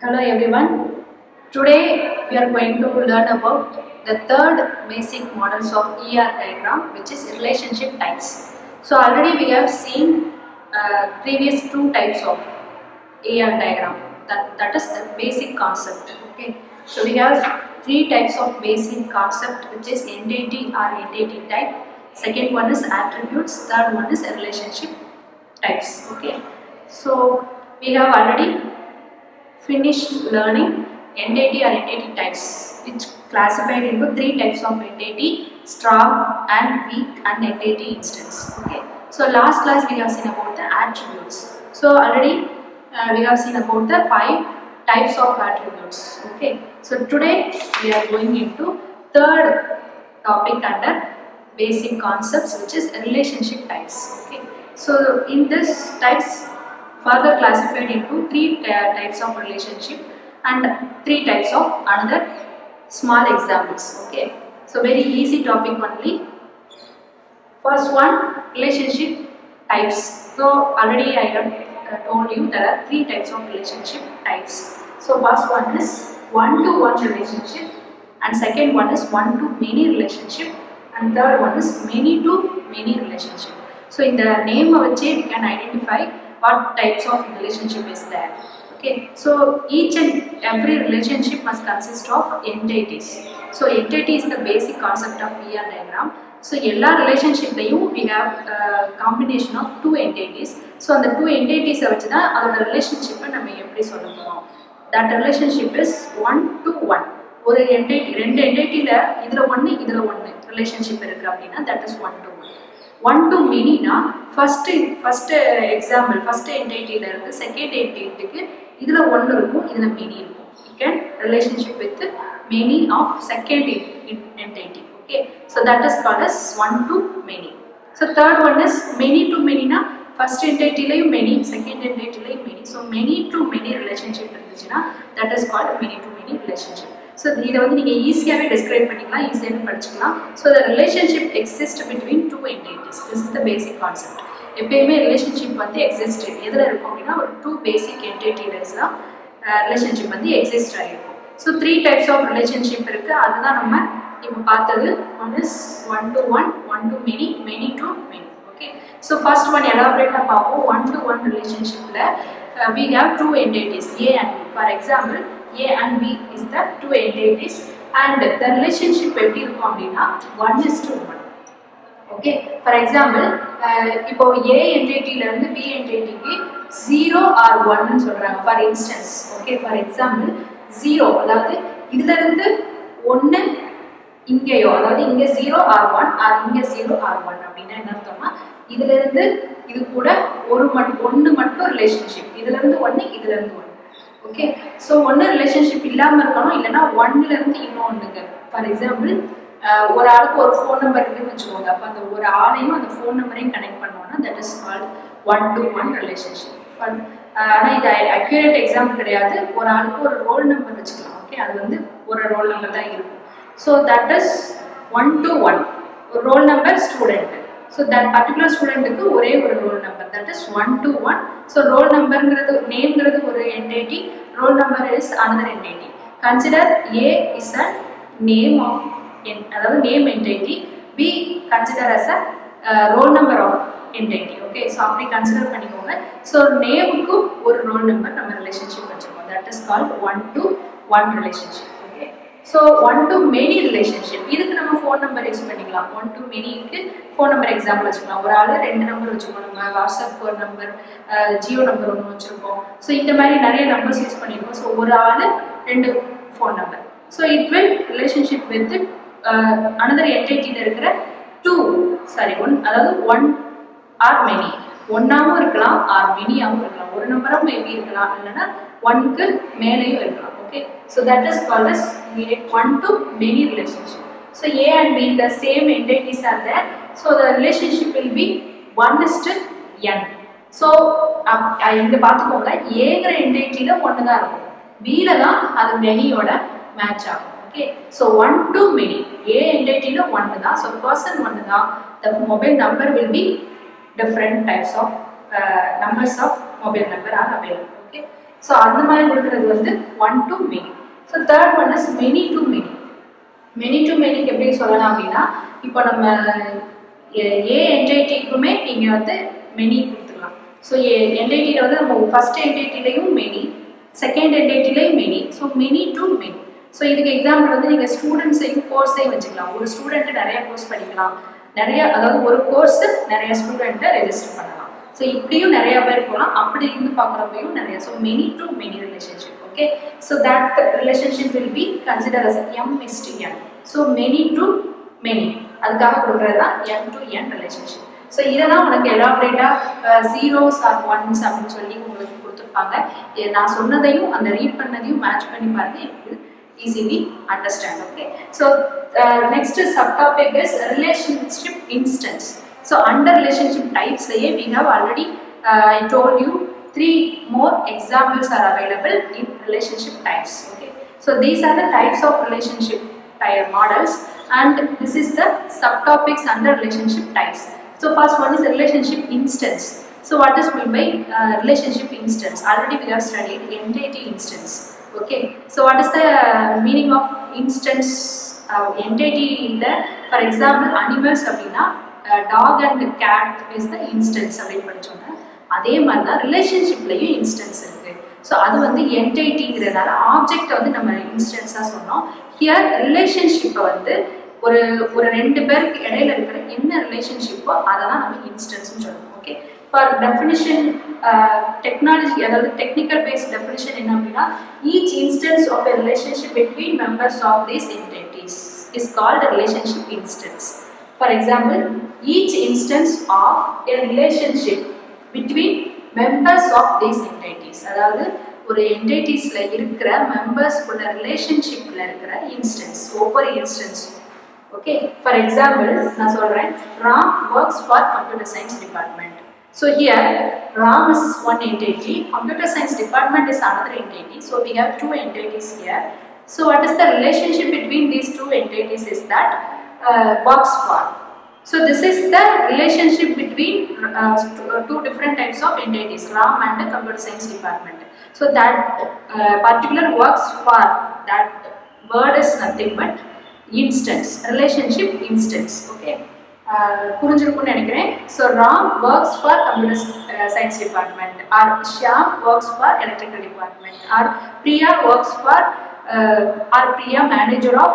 Hello everyone. Today we are going to learn about the third basic models of ER diagram which is relationship types. So already we have seen uh, previous two types of AR diagram that, that is the basic concept okay. So we have three types of basic concept which is entity or entity type. Second one is attributes, third one is relationship types okay. So we have already finished learning entity or entity types which classified into three types of entity strong and weak and entity instance okay so last class we have seen about the attributes so already uh, we have seen about the five types of attributes okay so today we are going into third topic under basic concepts which is relationship types okay so in this types further classified into three uh, types of relationship and three types of another small examples okay so very easy topic only first one relationship types so already i have uh, told you there are three types of relationship types so first one is one to one relationship and second one is one to many relationship and third one is many to many relationship so in the name of a we can identify what types of relationship is there okay so each and every relationship must consist of entities so entity is the basic concept of ER diagram so எல்லா ரிலேஷன்ஷிப்லையும் we have uh, combination of two entities so அந்த two entities வச்சு தான் அதோட ரிலேஷன்ஷிப்பை நம்ம எப்படி சொல்ல போகிறோம் that relationship is one to one ஒரு என்டைட்டி ரெண்டு என்டைட்டியில் இதில் ஒன்று இதில் ஒன்று ரிலேஷன்ஷிப் இருக்குது அப்படின்னா that is one to one one to மெனினா ஃபஸ்ட்டு ஃபஸ்ட்டு எக்ஸாம்பிள் ஃபஸ்ட்டு என்டைட்டியில் இருந்து செகண்ட் என்டைட்டிக்கு இதில் ஒன்று இருக்கும் இதில் மெனி இருக்கும் you can relationship with many of second entity okay so that is called as one to many so third one is many to மெனினா ஃபஸ்ட் என்டைட்டிலையும் மெனி செகண்ட் என்டைட்டிலையும் many so many to many relationship இருந்துச்சுன்னா that is called many to many relationship so இதை வந்து நீங்கள் ஈஸியாகவே describe பண்ணிக்கலாம் ஈஸியாகவே படிச்சுக்கலாம் so the relationship exist between two entities this is the basic concept எப்பயுமே ரிலேஷன்ஷிப் வந்து எக்ஸிஸ்ட் எதில் இருக்கும் அப்படின்னா ஒரு டூ பேசிக் என்டைட்டிஸ் தான் ரிலேஷன்ஷிப் வந்து எக்ஸிஸ்ட் ஆகிருக்கும் so three types of relationship இருக்குது அதுதான் நம்ம இப்போ பார்த்தது one is one to one one to many many to many okay so first one எலாபரேட்டாக பார்ப்போம் ஒன் டு ஒன் ரிலேஷன்ஷிப்பில் we have two entities A and B for example A and B is the two entities and the relationship எப்படி இருக்கும் அப்படின்னா one is to one okay for example இப்போ A என்டைட்டிலேருந்து B என்டைட்டிக்கு zero or ஒன்னு சொல்கிறாங்க for instance okay for example zero அதாவது இதுலேருந்து ஒன்று இங்கேயோ அதாவது இங்கே ஜீரோ ஆர் ஒன் ஆர் இங்கே ஜீரோ ஆர் ஒன் அப்படின்னா என்ன அர்த்தம்னா இதுலேருந்து இது கூட ஒரு மட் ஒன்று மட்டும் ரிலேஷன்ஷிப் இதுலேருந்து ஒன்று இதுலேருந்து ஒன்று ஓகே ஸோ ஒன்று ரிலேஷன்ஷிப் இல்லாமல் இருக்கணும் இல்லைனா ஒன்னுலேருந்து இன்னொன்றுக்கு ஃபார் எக்ஸாம்பிள் ஒரு ஆளுக்கு ஒரு ஃபோன் நம்பர் இருக்குன்னு வச்சுக்கோங்க அப்போ அந்த ஒரு ஆளையும் அந்த ஃபோன் நம்பரையும் கனெக்ட் பண்ணோம்னா that is called one to one relationship ஆனால் இது அக்யூரேட் எக்ஸாம்பிள் கிடையாது ஒரு ஆளுக்கு ஒரு ரோல் நம்பர் வச்சுக்கலாம் ஓகே அது வந்து ஒரு ரோல் நம்பர் தான் இருக்கும் so that is one to one ஒரு roll number student so that particular ஸ்டூடெண்ட்டுக்கு ஒரே ஒரு roll number that is one to one so roll நம்பருங்கிறது நேம்ங்கிறது ஒரு entity roll number is another entity consider A is a name of N அதாவது name entity B consider as a roll number of entity okay so அப்படி consider பண்ணிக்கோங்க so நேமுக்கு ஒரு roll number நம்ம relationship வச்சுருக்கோம் that is called one to one relationship okay so one to many relationship இதுக்கு நம்ம phone number use பண்ணிக்கலாம் one to மெனிக்கு ஃபோன் நம்பர் எக்ஸாம்பிள் வச்சுக்கலாம் ஒரு ஆள் ரெண்டு நம்பர் வச்சுக்கோம் நம்ம வாட்ஸ்அப் ஒரு நம்பர் ஜியோ நம்பர் ஒன்று வச்சுருக்கோம் ஸோ இந்த மாதிரி நிறைய நம்பர்ஸ் யூஸ் பண்ணியிருக்கோம் ஸோ ஒரு ஆள் ரெண்டு phone number so it will relationship with another என்டைட்டியில் இருக்கிற டூ சாரி ஒன் அதாவது ஒன் ஆர் மெனி ஒன்றாவும் இருக்கலாம் ஆர் மெனியாகவும் இருக்கலாம் ஒரு நம்பரும் மேபி இருக்கலாம் இல்லைன்னா ஒன்க்கு மேலேயும் இருக்கலாம் okay so that is called as one to many relationship so a and b the same entities are there so the relationship will be 1 is to n so இங்க பார்த்துக்கோங்க ஏங்கிற என்டைட்டியில் ஒன்று தான் இருக்கும் பியில் தான் அது மெனியோட மேட்ச் ஆகும் okay so one to many A என்டைட்டியில் ஒன்று தான் ஸோ பர்சன் ஒன்று தான் the mobile number will be different types of numbers of mobile number are available okay so அந்த மாதிரி கொடுக்குறது வந்து one to many so third one is many to many many to மெனிக்கு எப்படி சொல்லலாம் அப்படின்னா இப்போ நம்ம ஏ என்டைட்டிக்குமே நீங்கள் வந்து மெனி கொடுத்துக்கலாம் ஸோ ஏ என்டைட்டியில் வந்து நம்ம ஃபஸ்ட் என்டைட்டிலையும் மெனி செகண்ட் என்டைட்டிலையும் many so many to many so இதுக்கு எக்ஸாம்பிள் வந்து நீங்கள் ஸ்டூடெண்ட்ஸையும் கோர்ஸையும் வச்சுக்கலாம் ஒரு ஸ்டூடெண்ட்டு நிறைய கோர்ஸ் படிக்கலாம் நிறைய அதாவது ஒரு கோர்ஸு நிறைய ஸ்டூடெண்ட்டை ரெஜிஸ்டர் பண்ணலாம் ஸோ இப்படியும் நிறைய பேர் போகலாம் அப்படி இருந்து பார்க்குறப்பையும் நிறைய so many to many relationship okay so that relationship will be consider as M is to N so many to many அதுக்காக கொடுக்குறது தான் N to N relationship so இதை தான் உனக்கு எலாபரேட்டாக ஜீரோஸ் ஆர் ஒன்ஸ் அப்படின்னு சொல்லி உங்களுக்கு கொடுத்துருப்பாங்க நான் சொன்னதையும் அந்த ரீட் பண்ணதையும் மேட்ச் பண்ணி பாருங்க easily understand okay so uh, next subtopic is relationship instance so under relationship types laye we have already uh, i told you three more examples are available in relationship types okay so these are the types of relationship type models and this is the subtopics under relationship types so first one is relationship instance so what is meant by uh, relationship instance already we have studied entity instance okay so what is the meaning of instance uh, entity in the for example animals அப்படின்னா dog and cat is the instance அப்படின்னு படிச்சோங்க அதே மாதிரி தான் ரிலேஷன்ஷிப்லேயும் instance இருக்குது so அது வந்து என்டைட்டிங்கிறதுனால ஆப்ஜெக்டை வந்து நம்ம இன்ஸ்டன்ஸாக சொன்னோம் ஹியர் ரிலேஷன்ஷிப்பை வந்து ஒரு ஒரு ரெண்டு பேருக்கு இடையில இருக்கிற என்ன ரிலேஷன்ஷிப்போ அதை தான் நம்ம இன்ஸ்டன்ஸ்னு சொல்லுவோம் ஓகே ஃபார் டெஃபினிஷன் டெக்னாலஜி அதாவது டெக்னிக்கல் பேஸ்ட் டெஃபினிஷன் என்ன அப்படின்னா each instance of a relationship between members of these entities is called relationship instance for example each instance of a relationship between members of these entities அதாவது ஒரு என்டைட்டிஸில் இருக்கிற மெம்பர்ஸ்குள்ள ரிலேஷன்ஷிப்பில் இருக்கிற instance ஒவ்வொரு இன்ஸ்டன்ஸும் okay for example நான் சொல்கிறேன் Ram works for computer science department So here RAM is one entity, computer science department is another entity. So we have two entities here. So what is the relationship between these two entities is that uh, works for. So this is the relationship between uh, two different types of entities, RAM and the computer science department. So that uh, particular works for that word is nothing but instance, relationship instance. Okay. புரிஞ்சிருக்கும்னு நினைக்கிறேன் so Ram works for computer science department or Shyam works for electrical department or Priya works for or Priya manager of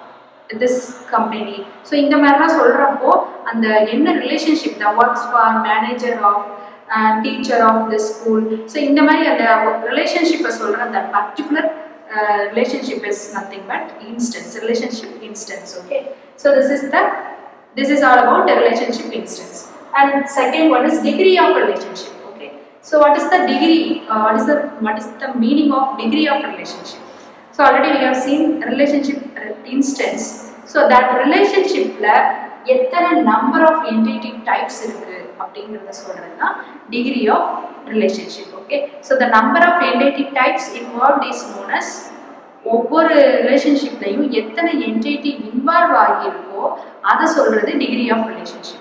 this company so இந்த மாதிரிலாம் சொல்கிறப்போ அந்த என்ன relationship தான் works for manager of teacher of the school so இந்த மாதிரி அந்த ரிலேஷன்ஷிப்பை சொல்கிற அந்த particular relationship is nothing but instance relationship instance okay so this is the this is all about the relationship instance and second one is degree of relationship okay so what is the degree uh, what is the what is the meaning of degree of relationship so already we have seen relationship instance so that relationship la எத்தனை number of entity types இருக்கு அப்படிங்கிறத சொல்றது தான் degree of relationship okay so the number of entity types involve is known as ஒவ்வொரு ரிலேஷன்ஷிப்லையும் எத்தனை entity involve ஆகியிருக்கோ அதை சொல்றது டிகிரி ஆஃப் ரிலேஷன்ஷிப்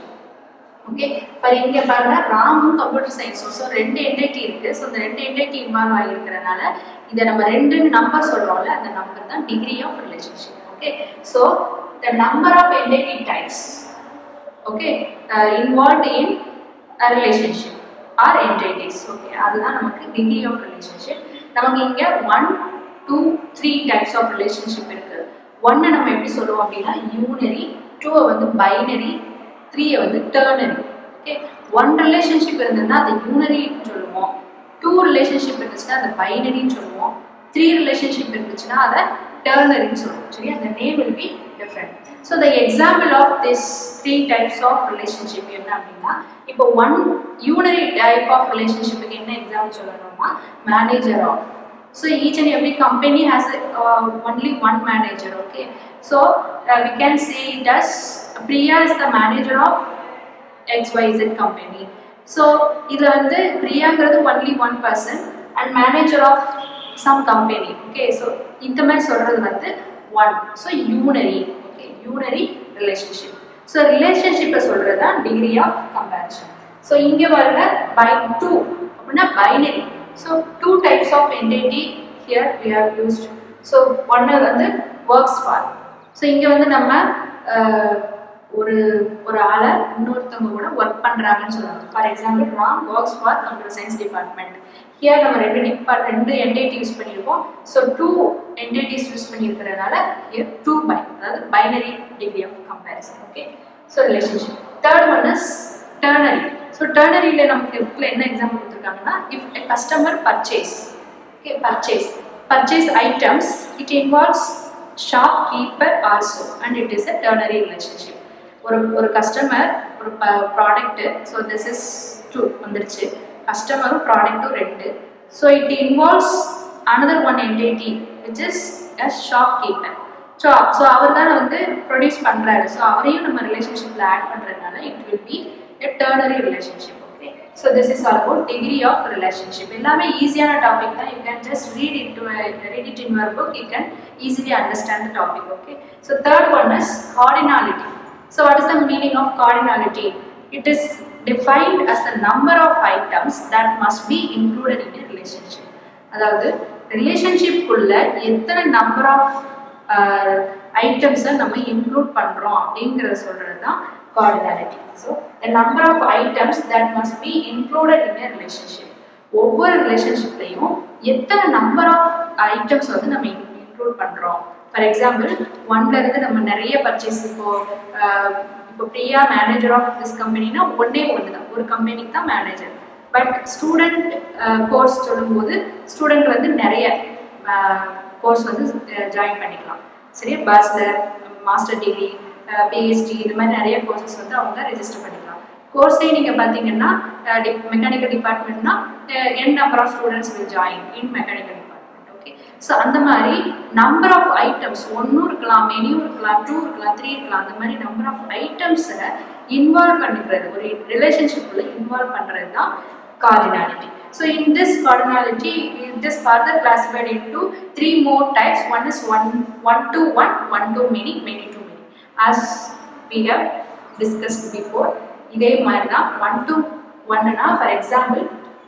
ஓகே இப்போ இங்கே பாருங்க ராமும் கம்ப்யூட்டர் சயின்ஸும் ஸோ ரெண்டு என்டைட்டி இருக்கு ஸோ இந்த ரெண்டு என்டைட்டி இன்வால்வ் ஆகியிருக்கிறனால இதை நம்ம ரெண்டு நம்பர் சொல்றோம்ல அந்த நம்பர் தான் degree of relationship okay so the number of entity types okay involve in relationship or entities okay அதுதான் நமக்கு டிகிரி ஆஃப் ரிலேஷன்ஷிப் நமக்கு இங்கே one two three types of relationship இருக்கு ஒன்னை நம்ம எப்படி சொல்லுவோம் அப்படின்னா யூனரி டூவை வந்து பைனரி த்ரீயை வந்து டேர்னரி ஓகே ஒன் ரிலேஷன்ஷிப் இருந்ததுன்னா அதை யூனரின்னு சொல்லுவோம் டூ ரிலேஷன்ஷிப் இருந்துச்சுன்னா அதை பைனரின்னு சொல்லுவோம் த்ரீ ரிலேஷன்ஷிப் இருந்துச்சுன்னா அதை டேர்னரின்னு சொல்லுவோம் சரி அந்த name will be different so the example of this three types of relationship என்ன அப்படின்னா இப்போ ஒன் யூனரி டைப் ஆஃப் ரிலேஷன்ஷிப்புக்கு என்ன எக்ஸாம்பிள் சொல்லணும்னா manager of So each and every company has uh, only one manager. Okay, so uh, we can say it as Priya is the manager of XYZ company. So இதில் வந்து பிரியாங்கிறது only one person and manager of some company okay so இந்த மாதிரி சொல்கிறது வந்து one so unary okay unary relationship so ரிலேஷன்ஷிப்பை சொல்கிறது தான் டிகிரி ஆஃப் கம்பேரிஷன் ஸோ இங்கே பாருங்க பை டூ அப்படின்னா binary so two types of entity here we have used so ஒன்று வந்து ஒர்க்ஸ் ஃபார் ஸோ இங்கே வந்து நம்ம அஹ், ஒரு ஒரு ஆளை இன்னொருத்தவங்க கூட ஒர்க் பண்ணுறாங்கன்னு சொல்லுவாங்க for example Ram works for computer science department here நம்ம ரெண்டு டிபார்ட் ரெண்டு என்டிட்டி யூஸ் பண்ணியிருக்கோம் ஸோ டூ என்டிட்டிஸ் யூஸ் பண்ணியிருக்கிறதுனால ஹியர் டூ பை அதாவது binary degree of comparison okay so relationship third one is ternary so டர்னரியில் நமக்கு புக்கில் என்ன எக்ஸாம்பிள் கொடுத்துருக்காங்கன்னா if a customer purchase okay purchase purchase items it involves shopkeeper also and it is a ternary relationship ஒரு ஒரு customer ஒரு product so this is two வந்துருச்சு கஸ்டமரும் ப்ராடக்ட்டும் ரெண்டு so it involves another one entity which is a shopkeeper so so அவர் தான் வந்து ப்ரொடியூஸ் பண்ணுறாரு ஸோ அவரையும் நம்ம ரிலேஷன்ஷிப்பில் ஆட் பண்ணுறதுனால it will be a ternary relationship okay so this is all about degree of relationship எல்லாமே ஈஸியான டாபிக் தான் you can just read it read it in your book you can easily understand the topic okay so third one is cardinality so what is the meaning of cardinality it is defined as the number of items that must be included in a relationship அதாவது ரிலேஷன்ஷிப்புக்குள்ள எத்தனை number of ஐட்டம்ஸை நம்ம include பண்ணுறோம் அப்படிங்கிறத சொல்கிறது தான் cardinality so the number of items that must be included in a relationship ஒவ்வொரு ரிலேஷன்ஷிப்லையும் எத்தனை நம்பர் ஆஃப் ஐட்டம்ஸ் வந்து நம்ம இன்க்ளூட் பண்ணுறோம் ஃபார் எக்ஸாம்பிள் ஒன்ல இருந்து நம்ம நிறைய பர்ச்சேஸ் இப்போ ஆஹ், இப்போ பிரியா மேனேஜர் ஆஃப் திஸ் கம்பெனினா ஒன்னே ஒன்று தான் ஒரு கம்பெனிக்கு தான் மேனேஜர் பட் ஸ்டூடெண்ட் கோர்ஸ் சொல்லும்போது ஸ்டூடெண்ட் வந்து நிறைய கோர்ஸ் வந்து ஜாயின் பண்ணிக்கலாம் சரியா பேச்சுலர் மாஸ்டர் டிகிரி பிஹெச்டி இந்த மாதிரி நிறைய கோர்சஸ் வந்து அவங்க ரெஜிஸ்டர் பண்ணிக்கலாம் கோர்ஸே நீங்கள் பார்த்தீங்கன்னா மெக்கானிக்கல் டிபார்ட்மெண்ட்னா N number of students will join in mechanical department okay so அந்த மாதிரி நம்பர் ஆஃப் ஐட்டம்ஸ் ஒன்றும் இருக்கலாம் மெனியும் இருக்கலாம் டூ இருக்கலாம் த்ரீ இருக்கலாம் அந்த மாதிரி நம்பர் ஆஃப் ஐட்டம்ஸை இன்வால்வ் பண்ணிக்கிறது ஒரு ரிலேஷன்ஷிப்பில் இன்வால்வ் பண்ணுறது தான் cardinality. So in this cardinality, it is further classified into three more types. One is one, one to one, one to many, many to many. As we have discussed before, இதே மாதிரி தான் one to ஒன்னுனா for example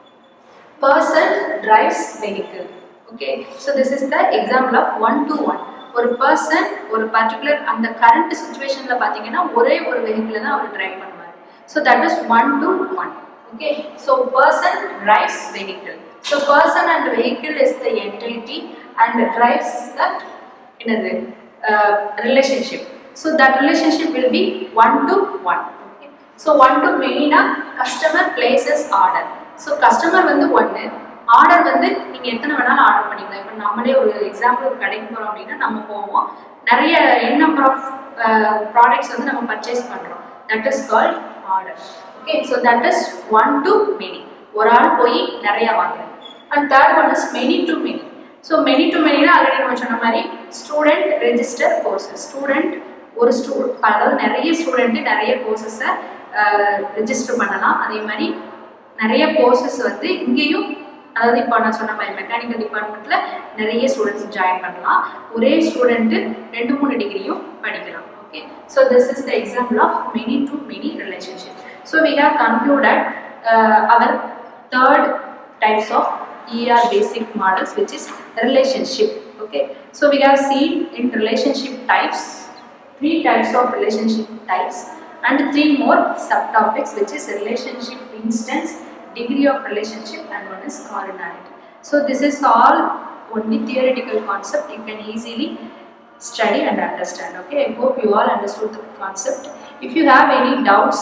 person drives vehicle okay so this is the example of one to one ஒரு person ஒரு particular அந்த current சுச்சுவேஷனில் பார்த்தீங்கன்னா ஒரே ஒரு வெஹிக்கிள் தான் அவர் டிரைவ் பண்ணுவார் so that is one to one okay so person drives vehicle so person and vehicle is the entity and drives is the என்னது relationship so that relationship will be one to one okay so one to மெயினா customer places order so customer வந்து ஒன்று order வந்து நீங்கள் எத்தனை வேணாலும் order பண்ணிக்கலாம் இப்போ நம்மளே ஒரு எக்ஸாம்பிள் ஒரு கடைக்கு போகிறோம் அப்படின்னா நம்ம போவோம் நிறைய என் நம்பர் ஆஃப் ப்ராடக்ட்ஸ் வந்து நம்ம பர்ச்சேஸ் பண்ணுறோம் that is called order okay so that is one to many ஒரு ஆள் போய் நிறையா வாங்குறது and third one is many to many so many to மெனினா ஆல்ரெடி நம்ம சொன்ன மாதிரி ஸ்டூடெண்ட் ரெஜிஸ்டர் கோர்சஸ் ஸ்டூடெண்ட் ஒரு ஸ்டூ அதாவது நிறைய ஸ்டூடெண்ட்டு நிறைய கோர்சஸை ரெஜிஸ்டர் பண்ணலாம் அதே மாதிரி நிறைய கோர்சஸ் வந்து இங்கேயும் அதாவது இப்போ நான் சொன்ன மாதிரி மெக்கானிக்கல் டிபார்ட்மெண்ட்டில் நிறைய ஸ்டூடெண்ட்ஸ் ஜாயின் பண்ணலாம் ஒரே ஸ்டூடெண்ட்டு ரெண்டு மூணு டிகிரியும் படிக்கலாம் okay so this is the example of many to many relationship so we have concluded our third types of ER basic models which is relationship okay so we have seen in relationship types three types of relationship types and three more subtopics which is relationship instance degree of relationship and one is cardinality so this is all only theoretical concept you can easily study and understand okay i hope you all understood the concept if you have any doubts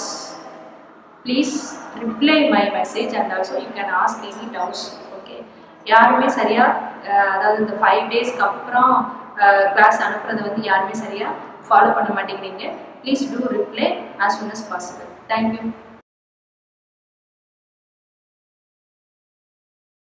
please reply my message and also you can ask any doubts okay யாருமே சரியாக அதாவது இந்த five டேஸ்க்கு அப்புறம் class அனுப்புறதை வந்து யாருமே சரியாக follow பண்ண மாட்டேங்கிறீங்க please do reply as soon as possible thank you